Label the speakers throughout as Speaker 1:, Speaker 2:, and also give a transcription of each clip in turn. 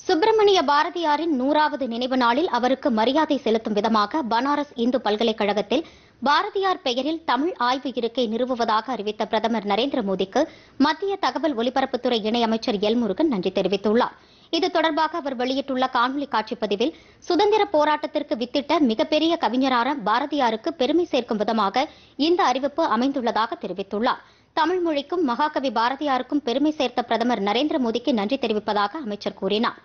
Speaker 1: சுப்பிரமணிய பாரதியாரின் நூறாவது நினைவு நாளில் அவருக்கு மரியாதை செலுத்தும் விதமாக பனாரஸ் இந்து பல்கலைக்கழகத்தில் பாரதியார் பெயரில் தமிழ் ஆய்வு இருக்கை நிறுவுவதாக அறிவித்த பிரதமர் நரேந்திர மோடிக்கு மத்திய தகவல் ஒலிபரப்புத்துறை இணையமைச்சர் எல் முருகன் நன்றி தெரிவித்துள்ளார் இது தொடர்பாக அவர் வெளியிட்டுள்ள காணொலி காட்சி பதிவில் சுதந்திர போராட்டத்திற்கு வித்திட்ட மிகப்பெரிய கவிஞரான பாரதியாருக்கு பெருமை சேர்க்கும் விதமாக இந்த அறிவிப்பு அமைந்துள்ளதாக தெரிவித்துள்ளார் தமிழ் மொழிக்கும் மகாகவி பாரதியாருக்கும் பெருமை சேர்த்த பிரதமர் நரேந்திர மோடிக்கு நன்றி தெரிவிப்பதாக அமைச்சர் கூறினார்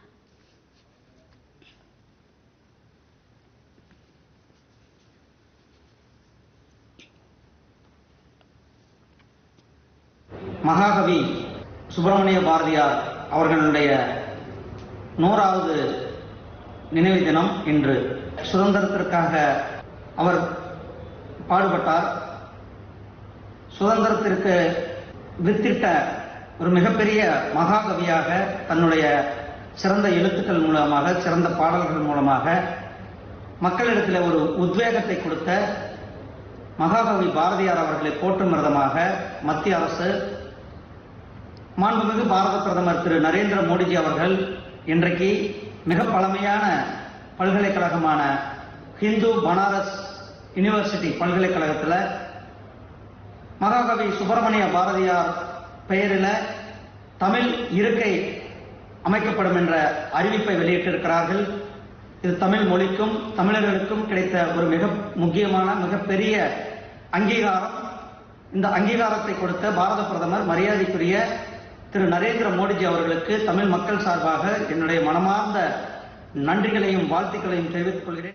Speaker 2: மகாகவி சுப்பிரமணிய பாரதியார் அவர்களுடைய நூறாவது நினைவு தினம் இன்று சுதந்திரத்திற்காக அவர் பாடுபட்டார் சுதந்திரத்திற்கு வித்திட்ட ஒரு மிகப்பெரிய மகாகவியாக தன்னுடைய சிறந்த எழுத்துக்கள் மூலமாக சிறந்த பாடல்கள் மூலமாக மக்களிடத்தில் ஒரு உத்வேகத்தை கொடுத்த மகாகவி பாரதியார் அவர்களை போற்றும் விதமாக மத்திய அரசு மாண்புமிகு பாரத பிரதமர் திரு நரேந்திர மோடிஜி அவர்கள் இன்றைக்கு மிக பழமையான பல்கலைக்கழகமான ஹிந்து பனாரஸ் யூனிவர்சிட்டி பல்கலைக்கழகத்தில் மகாகவி சுப்பிரமணிய பாரதியார் பெயரில் தமிழ் இருக்கை அமைக்கப்படும் என்ற அறிவிப்பை வெளியிட்டிருக்கிறார்கள் இது தமிழ் மொழிக்கும் தமிழர்களுக்கும் கிடைத்த ஒரு மிக முக்கியமான மிகப்பெரிய அங்கீகாரம் இந்த அங்கீகாரத்தை கொடுத்த பாரத பிரதமர் மரியாதைக்குரிய திரு நரேந்திர மோடிஜி அவர்களுக்கு தமிழ் மக்கள் சார்பாக என்னுடைய மனமார்ந்த நன்றிகளையும் வாழ்த்துக்களையும் தெரிவித்துக் கொள்கிறேன்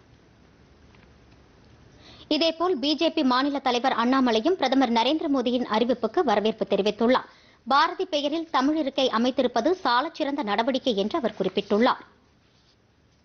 Speaker 1: இதேபோல் பிஜேபி மாநில தலைவர் அண்ணாமலையும் பிரதமர் நரேந்திர மோடியின் அறிவிப்புக்கு வரவேற்பு தெரிவித்துள்ளார் பாரதி பெயரில் தமிழ் இருக்கை அமைத்திருப்பது சாலச்சிறந்த நடவடிக்கை என்று அவர் குறிப்பிட்டுள்ளார்